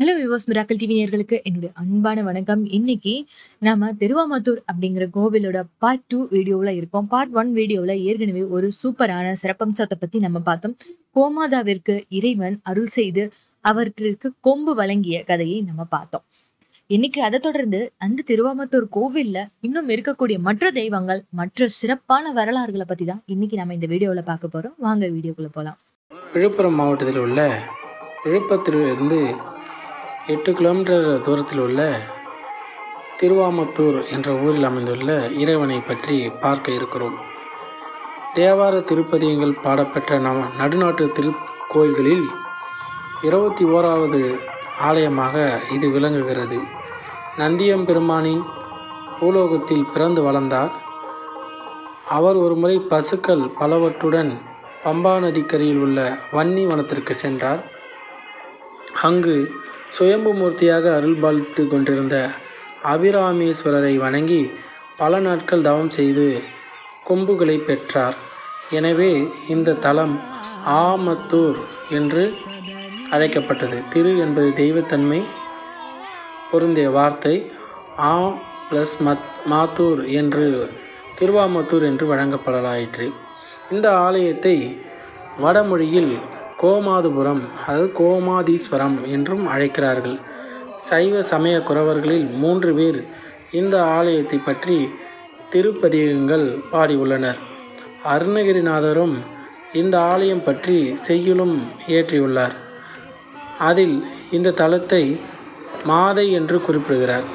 Hello விவாஸ் miracle TV நேயர்களுக்கு என்னுடைய அன்பான வணக்கம் இன்னைக்கு நாம திருவாமத்தூர் அப்படிங்கிற கோவிலோட பார்ட் டூ வீடியோவில் இருக்கோம் பார்ட் ஒன் வீடியோவில் ஏற்கனவே ஒரு சூப்பரான சிறப்பம்சத்தை பத்தி நம்ம பார்த்தோம் கோமாதாவிற்கு இறைவன் அருள் செய்து அவற்றிற்கு கொம்பு வழங்கிய கதையை நம்ம பார்த்தோம் இன்னைக்கு அதை தொடர்ந்து அந்த திருவாமத்தூர் கோவில்ல இன்னும் இருக்கக்கூடிய மற்ற தெய்வங்கள் மற்ற சிறப்பான வரலாறுகளை பத்தி தான் இன்னைக்கு நம்ம இந்த வீடியோவில் பார்க்க போறோம் வாங்க வீடியோக்குள்ள போலாம் விழுப்புரம் மாவட்டத்தில் உள்ள விழுப்புரத்திலிருந்து எட்டு கிலோமீட்டர் தூரத்தில் உள்ள திருவாமத்தூர் என்ற ஊரில் அமைந்துள்ள இறைவனை பற்றி பார்க்க இருக்கிறோம் தேவார திருப்பதியங்கள் பாடப்பெற்ற நவ நடுநாட்டு திருக்கோயில்களில் இருபத்தி ஓராவது ஆலயமாக இது விளங்குகிறது நந்தியம்பெருமானின் பூலோகத்தில் பிறந்து வளர்ந்தார் அவர் ஒருமுறை பசுக்கள் பலவற்றுடன் பம்பா நதிக்கரையில் உள்ள வன்னி வனத்திற்கு சென்றார் அங்கு சுயம்பு மூர்த்தியாக அருள்பாலித்து கொண்டிருந்த அபிராமேஸ்வரரை வணங்கி பல நாட்கள் தவம் செய்து கொம்புகளை பெற்றார் எனவே இந்த தலம் ஆமத்தூர் என்று அழைக்கப்பட்டது திரு என்பது தெய்வத்தன்மை பொருந்திய வார்த்தை ஆ ப்ளஸ் மத் மாத்தூர் என்று திருவாமத்தூர் என்று வழங்கப்படலாயிற்று இந்த ஆலயத்தை வடமொழியில் கோமாதுபுரம் அதாவது கோமாதீஸ்வரம் என்றும் அழைக்கிறார்கள் சைவ சமய குறவர்களில் மூன்று பேர் இந்த ஆலயத்தை பற்றி திருப்பதிகங்கள் பாடியுள்ளனர் அருணகிரிநாதரும் இந்த ஆலயம் பற்றி செய்யுளும் இயற்றியுள்ளார் அதில் இந்த தலத்தை மாதை என்று குறிப்பிடுகிறார்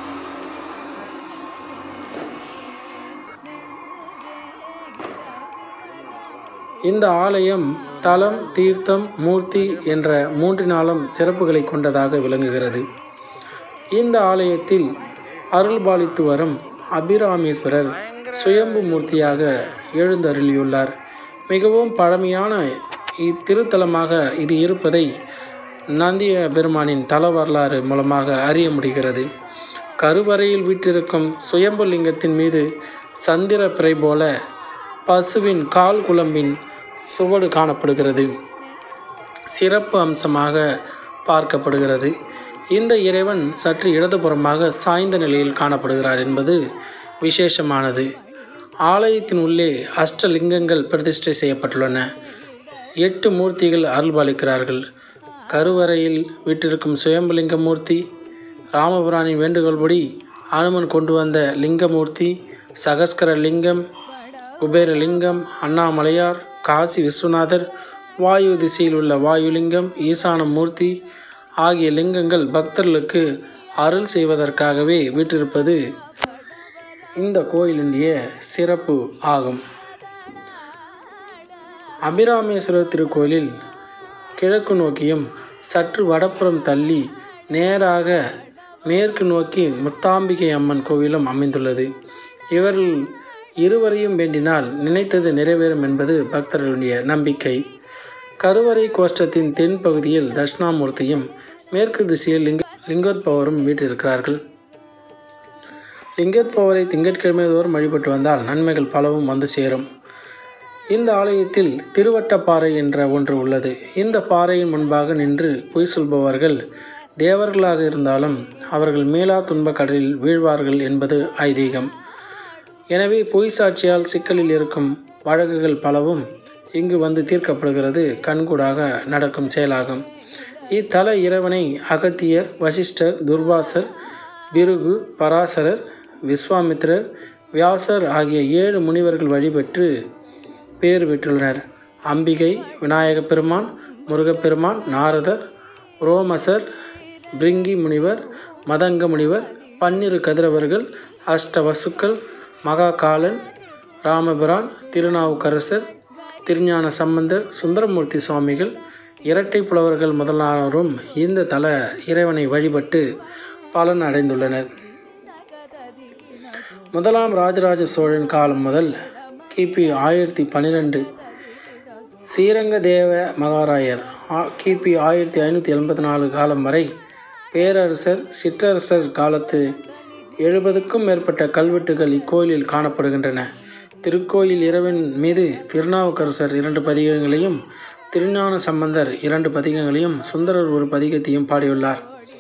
இந்த ஆலயம் தலம் தீர்த்தம் மூர்த்தி என்ற மூன்றினாலும் சிறப்புகளை கொண்டதாக விளங்குகிறது இந்த ஆலயத்தில் அருள்பாலித்து வரும் அபிராமேஸ்வரர் சுயம்பு மூர்த்தியாக எழுந்தருளியுள்ளார் மிகவும் பழமையான இத்திருத்தலமாக இது இருப்பதை நந்திய பெருமானின் தல வரலாறு மூலமாக அறிய முடிகிறது கருவறையில் வீற்றிருக்கும் சுயம்பு லிங்கத்தின் மீது சந்திர பிறை போல பசுவின் கால் குழம்பின் சுவடு காணப்படுகிறது சிறப்பு அம்சமாக பார்க்கப்படுகிறது இந்த இறைவன் சற்று இடதுபுறமாக சாய்ந்த நிலையில் காணப்படுகிறார் என்பது விசேஷமானது ஆலயத்தின் உள்ளே அஷ்டலிங்கங்கள் பிரதிஷ்டை செய்யப்பட்டுள்ளன எட்டு மூர்த்திகள் அருள்பாலிக்கிறார்கள் கருவறையில் வீட்டிருக்கும் சுயம்புலிங்க மூர்த்தி ராமபுரானின் வேண்டுகோள்படி அனுமன் கொண்டு வந்த லிங்கமூர்த்தி சகஸ்கர லிங்கம் குபேரலிங்கம் அண்ணாமலையார் காசி விஸ்வநாதர் வாயு திசையில் உள்ள வாயுலிங்கம் ஈசான மூர்த்தி ஆகிய லிங்கங்கள் பக்தர்களுக்கு அருள் செய்வதற்காகவே வீற்றிருப்பது இந்த கோயிலுடைய சிறப்பு ஆகும் அபிராமேஸ்வரர் திருக்கோயிலில் கிழக்கு நோக்கியும் சற்று வடப்புறம் தள்ளி நேராக மேற்கு நோக்கி முத்தாம்பிகை அம்மன் கோவிலும் அமைந்துள்ளது இவர்கள் இருவரையும் வேண்டினால் நினைத்தது நிறைவேறும் என்பது பக்தர்களுடைய நம்பிக்கை கருவறை கோஷ்டத்தின் தென் பகுதியில் தட்சிணாமூர்த்தியும் மேற்கு திசையில் லிங்க லிங்கோத்பவரும் வீட்டிருக்கிறார்கள் லிங்கோத்பவரை திங்கட்கிழமை தோறும் வழிபட்டு வந்தால் நன்மைகள் பலவும் வந்து சேரும் இந்த ஆலயத்தில் திருவட்டப்பாறை என்ற ஒன்று உள்ளது இந்த பாறையின் முன்பாக நின்று பொய் சொல்பவர்கள் தேவர்களாக இருந்தாலும் அவர்கள் மேலா துன்பக் கடலில் வீழ்வார்கள் என்பது ஐதீகம் எனவே பொய் சாட்சியால் சிக்கலில் இருக்கும் வழக்குகள் பலவும் இங்கு வந்து தீர்க்கப்படுகிறது கண்கூடாக நடக்கும் செயலாகும் இத்தல இறைவனை அகத்தியர் வசிஷ்டர் துர்வாசர் பிருகு பராசரர் விஸ்வாமித்திரர் வியாசர் ஆகிய ஏழு முனிவர்கள் வழிபெற்று பேர் பெற்றுள்ளனர் அம்பிகை விநாயகப் பெருமான் முருகப்பெருமான் நாரதர் ரோமசர் பிரிங்கி முனிவர் மதங்க முனிவர் பன்னிரு கதிரவர்கள் அஷ்டவசுக்கள் மகாகாலன் ராமபிரான் திருநாவுக்கரசர் திருஞான சம்பந்தர் சுந்தரமூர்த்தி சுவாமிகள் இரட்டை புலவர்கள் முதலானோரும் இந்த தல இறைவனை வழிபட்டு பலன் அடைந்துள்ளனர் முதலாம் ராஜராஜ சோழன் காலம் முதல் கிபி ஆயிரத்தி பன்னிரெண்டு ஸ்ரீரங்க தேவ மகாராயர் ஆ- கிபி ஆயிரத்தி ஐநூற்றி எண்பத்தி நாலு காலம் வரை பேரரசர் சிற்றரசர் காலத்து எழுபதுக்கும் மேற்பட்ட கல்வெட்டுகள் இக்கோயிலில் காணப்படுகின்றன திருக்கோயில் இறைவன் மீது திருநாவுக்கரசர் இரண்டு பதிகங்களையும் திருஞான சம்பந்தர் இரண்டு பதிகங்களையும் சுந்தரர் ஒரு பதிகத்தையும் பாடியுள்ளார்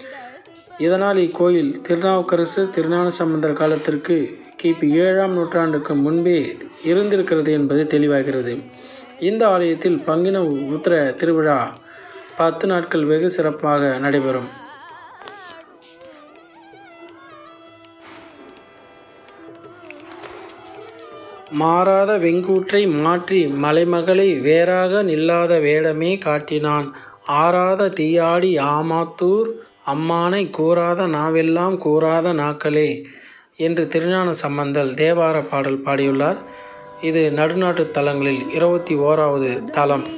இதனால் இக்கோயில் திருநாவுக்கரசு திருஞான சம்பந்தர் காலத்திற்கு கிபி ஏழாம் நூற்றாண்டுக்கு முன்பே இருந்திருக்கிறது என்பது தெளிவாகிறது இந்த ஆலயத்தில் பங்கின உத்திர திருவிழா பத்து நாட்கள் வெகு சிறப்பாக நடைபெறும் மாறாத வெங்கூற்றை மாற்றி மலைமகளை வேறாக நில்லாத வேடமே காட்டினான் ஆறாத தீயாடி ஆமாத்தூர் அம்மானை கூறாத நாவெல்லாம் கூறாத நாக்களே என்று திருஞான சம்பந்தல் தேவார பாடல் பாடியுள்ளார் இது நடுநாட்டு தலங்களில் இருபத்தி ஓராவது தலம்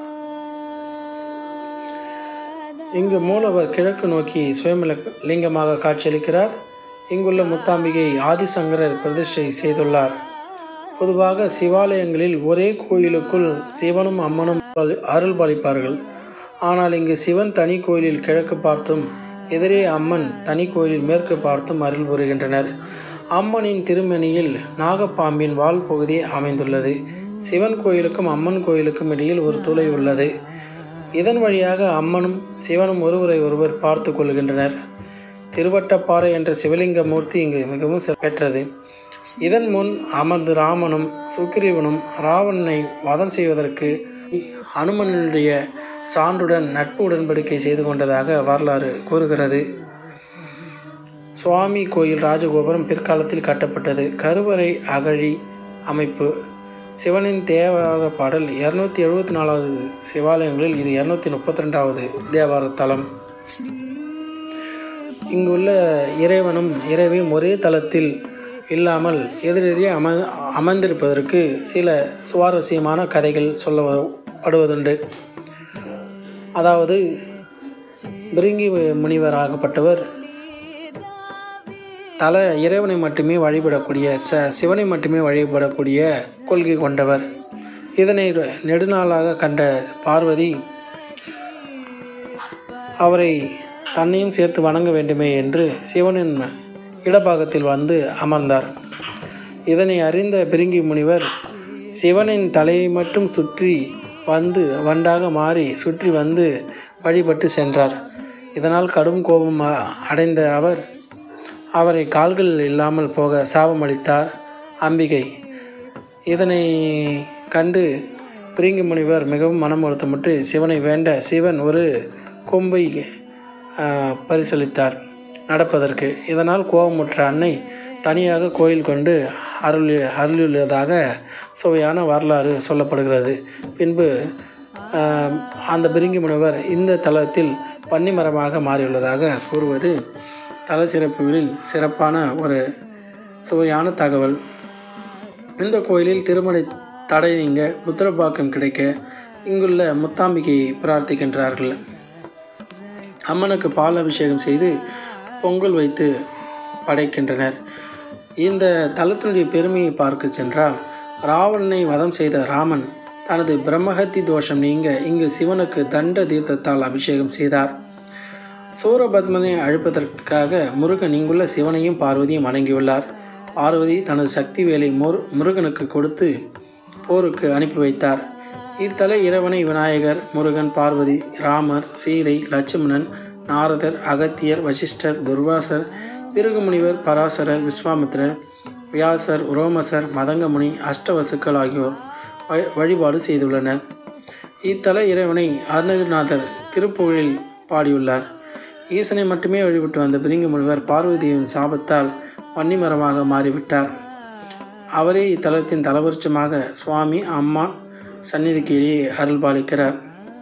இங்கு மூலவர் கிழக்கு நோக்கி சுயம்பல லிங்கமாக காட்சியளிக்கிறார் இங்குள்ள முத்தாம்பிகை ஆதிசங்கரர் பிரதிஷ்டை செய்துள்ளார் பொதுவாக சிவாலயங்களில் ஒரே கோயிலுக்குள் சிவனும் அம்மனும் அருள் பாலிப்பார்கள் ஆனால் இங்கு சிவன் தனி கோயிலில் கிழக்கு பார்த்தும் எதிரே அம்மன் தனி கோயிலில் மேற்கு பார்த்தும் அருள் புரிகின்றனர் அம்மனின் திருமணியில் நாகப்பாம்பின் வால் பகுதி அமைந்துள்ளது சிவன் கோயிலுக்கும் அம்மன் கோயிலுக்கும் இடையில் ஒரு துளை உள்ளது இதன் வழியாக அம்மனும் சிவனும் ஒருவரை ஒருவர் பார்த்து கொள்கின்றனர் திருவட்டப்பாறை என்ற சிவலிங்க மூர்த்தி இங்கு மிகவும் பெற்றது இதன் முன் அமர்ந்து ராமனும் சுக்கிரீவனும் ராவணனை வதம் செய்வதற்கு அனுமனுடைய சான்றுடன் நட்பு உடன்படிக்கை செய்து கொண்டதாக வரலாறு கூறுகிறது சுவாமி கோயில் ராஜகோபுரம் பிற்காலத்தில் கட்டப்பட்டது கருவறை அகழி அமைப்பு சிவனின் தேவார பாடல் இரநூத்தி எழுபத்தி நாலாவது சிவாலயங்களில் இது இரநூத்தி முப்பத்தி ரெண்டாவது தேவார தலம் இங்குள்ள இறைவனும் இறைவியும் ஒரே தலத்தில் இல்லாமல் எதிரெதிரே அம அமர்ந்திருப்பதற்கு சில சுவாரஸ்யமான கதைகள் சொல்லப்படுவதுண்டு அதாவது பிரிங்கி முனிவராகப்பட்டவர் தல இறைவனை மட்டுமே வழிபடக்கூடிய ச சிவனை மட்டுமே வழிபடக்கூடிய கொள்கை கொண்டவர் இதனை நெடுநாளாக கண்ட பார்வதி அவரை தன்னையும் சேர்த்து வணங்க வேண்டுமே என்று சிவனின் இடபாகத்தில் வந்து அமர்ந்தார் இதனை அறிந்த பிரிங்கி முனிவர் சிவனின் தலையை மட்டும் சுற்றி வந்து வண்டாக மாறி சுற்றி வந்து வழிபட்டு சென்றார் இதனால் கடும் கோபம் அடைந்த அவர் அவரை கால்கள் இல்லாமல் போக சாபமளித்தார் அம்பிகை இதனை கண்டு பிரிங்கி முனிவர் மிகவும் மனம் வருத்தப்பட்டு சிவனை வேண்ட சிவன் ஒரு கொம்பை பரிசளித்தார் நடப்பதற்கு இதனால் கோபமுற்ற அன்னை தனியாக கோயில் கொண்டு அருள் அருளியுள்ளதாக சுவையான வரலாறு சொல்லப்படுகிறது பின்பு அந்த பிரிங்கி முனிவர் இந்த தலத்தில் பன்னிமரமாக மாறியுள்ளதாக கூறுவது தல சிறப்புகளில் சிறப்பான ஒரு சுவையான தகவல் இந்த கோயிலில் திருமணை தடை நீங்க புத்திரபாக்கம் கிடைக்க இங்குள்ள முத்தாம்பிகையை பிரார்த்திக்கின்றார்கள் அம்மனுக்கு பால் அபிஷேகம் செய்து பொங்கல் வைத்து படைக்கின்றனர் இந்த தலத்தினுடைய பெருமையை பார்க்க சென்றால் ராவணனை வதம் செய்த ராமன் தனது பிரம்மஹத்தி தோஷம் நீங்க இங்கு சிவனுக்கு தண்ட தீர்த்தத்தால் அபிஷேகம் செய்தார் சூரபத்மனை அழிப்பதற்காக முருகன் இங்குள்ள சிவனையும் பார்வதியும் வணங்கியுள்ளார் பார்வதி தனது சக்தி வேலை முரு முருகனுக்கு கொடுத்து போருக்கு அனுப்பி வைத்தார் இத்தல இறைவனை விநாயகர் முருகன் பார்வதி ராமர் சீதை லட்சுமணன் நாரதர் அகத்தியர் வசிஷ்டர் துர்வாசர் பிருகுமுனிவர் பராசரர் விஸ்வாமித்திரர் வியாசர் உரோமசர் மதங்கமுனி அஷ்டவசுக்கள் ஆகியோர் வழிபாடு செய்துள்ளனர் இத்தல இறைவனை அருணகிரிநாதர் திருப்புகழில் பாடியுள்ளார் ஈசனை மட்டுமே வழிபட்டு வந்த பிரிங்கு முனிவர் பார்வதியின் சாபத்தால் வன்னிமரமாக மாறிவிட்டார் அவரே இத்தலத்தின் தலவருச்சமாக சுவாமி அம்மா சந்நிதிக்கு இடையே அருள் பாலிக்கிறார்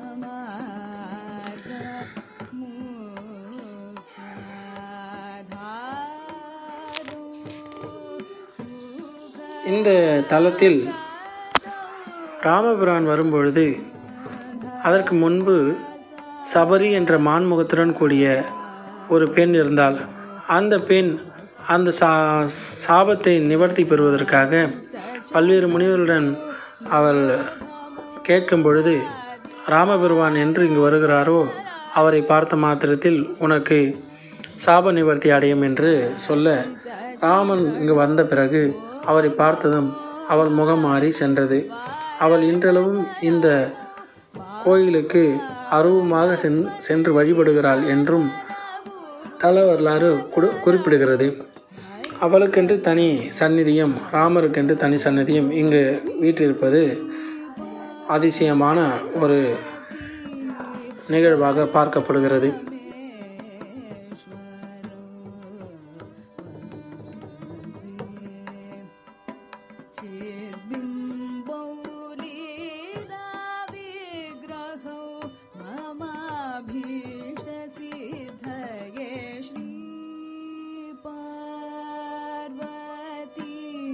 இந்த தலத்தில் ராமபிரான் வரும்பொழுது அதற்கு முன்பு சபரி என்ற மான்முகத்துடன் கூடிய ஒரு பெண் இருந்தால் அந்த பெண் அந்த சா சாபத்தை நிவர்த்தி பெறுவதற்காக பல்வேறு முனிவர்களுடன் அவள் கேட்கும் பொழுது ராமபெருவான் என்று இங்கு வருகிறாரோ அவரை பார்த்த மாத்திரத்தில் உனக்கு சாப நிவர்த்தி அடையும் என்று சொல்ல ராமன் இங்கு வந்த பிறகு அவரை பார்த்ததும் அவள் முகம் மாறி சென்றது அவள் இன்றளவும் இந்த கோயிலுக்கு அருவமாக சென் சென்று வழிபடுகிறாள் என்றும் தல வரலாறு குடு குறிப்பிடுகிறது அவளுக்கென்று தனி சந்நிதியும் ராமருக்கென்று தனி சந்நிதியும் இங்கு வீற்றிருப்பது அதிசயமான ஒரு நிகழ்வாக பார்க்கப்படுகிறது विग्रहौ ममाभीष्टसिद्धये श्रीपार्वती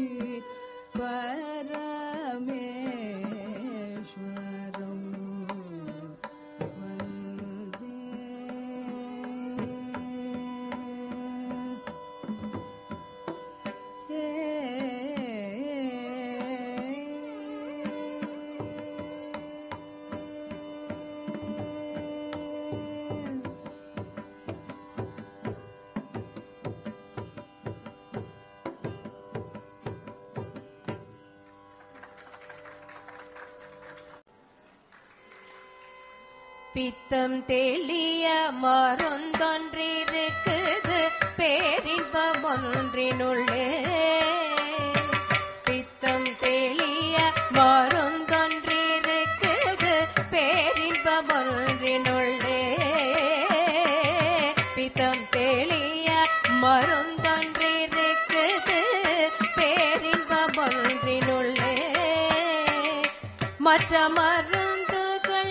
परमेश्वरम् वन्दे பித்தம் தெளிய மருந்தொன்றிருக்குது பேரின்பம் ஒன்றினுள்ளே பித்தம் தெளிய மருந்தொன்றிருக்குது பேரின்பம் ஒன்றினுள்ளே பித்தம் தெளிய மருந்தொன்றிருக்குது பேரின்பம் ஒன்றினுள்ளே மற்ற மருந்துகள்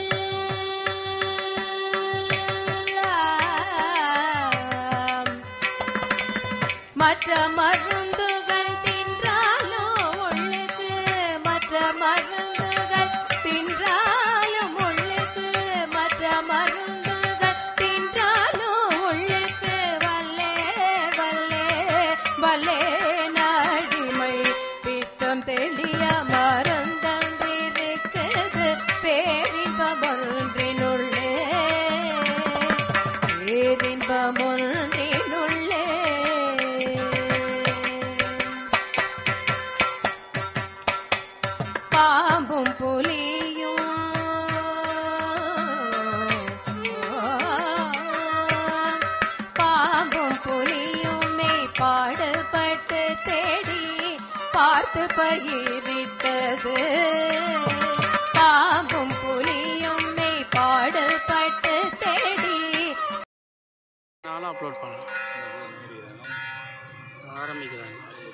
மற்ற மருந்துகள் தின்றாலும் உள்ளுக்கு மற்ற மருந்துகள் தின்றாலும் உள்ளுக்கு மற்ற மருந்துகள் தின்றாலும் உள்ளுக்கு வல்லே வல்லே வல்லே நாடிமை பித்தம் தெளிய மருந்தன்றிருக்குது பேரின்பம் ஒன்றினுள்ளே பேரின்பம் ஒன்றினுள்ளே பாம்பும் புலியும் பாம்பும் புலியும் மெய் பாடுபட்டு தேடி பார்த்து பயிரிட்டது பாம்பும் புலியும் மெய் பாடுபட்டு தேடி நானும் அப்லோட் பண்ணலாம் ஆரம்பிக்கிறாங்க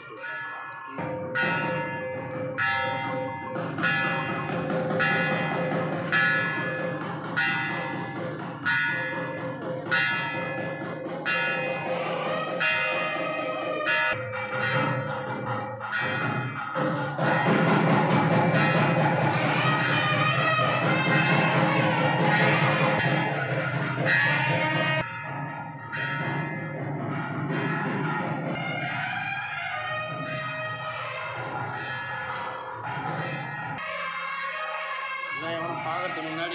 எவனும் பார்க்கறதுக்கு முன்னாடி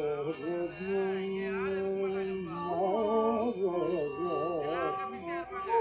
Oh,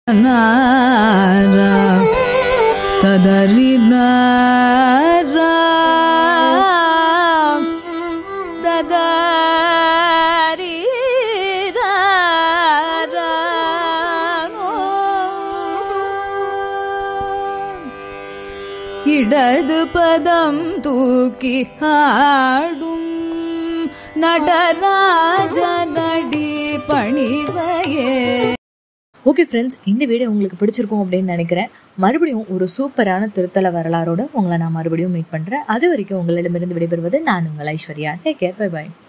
நாரா ததரி நாரா ததரி ராரா. இடது பதம் தூக்கி ஆடும் நடராஜனடி பணிவையே ஓகே ஃப்ரெண்ட்ஸ் இந்த வீடியோ உங்களுக்கு பிடிச்சிருக்கும் அப்படின்னு நினைக்கிறேன் மறுபடியும் ஒரு சூப்பரான திருத்தல வரலாறோட உங்களை நான் மறுபடியும் மீட் பண்ணுறேன் அது வரைக்கும் உங்களிடமிருந்து விடைபெறுவது நான் உங்கள் ஐஸ்வர்யா டேக் கேர் பை பாய்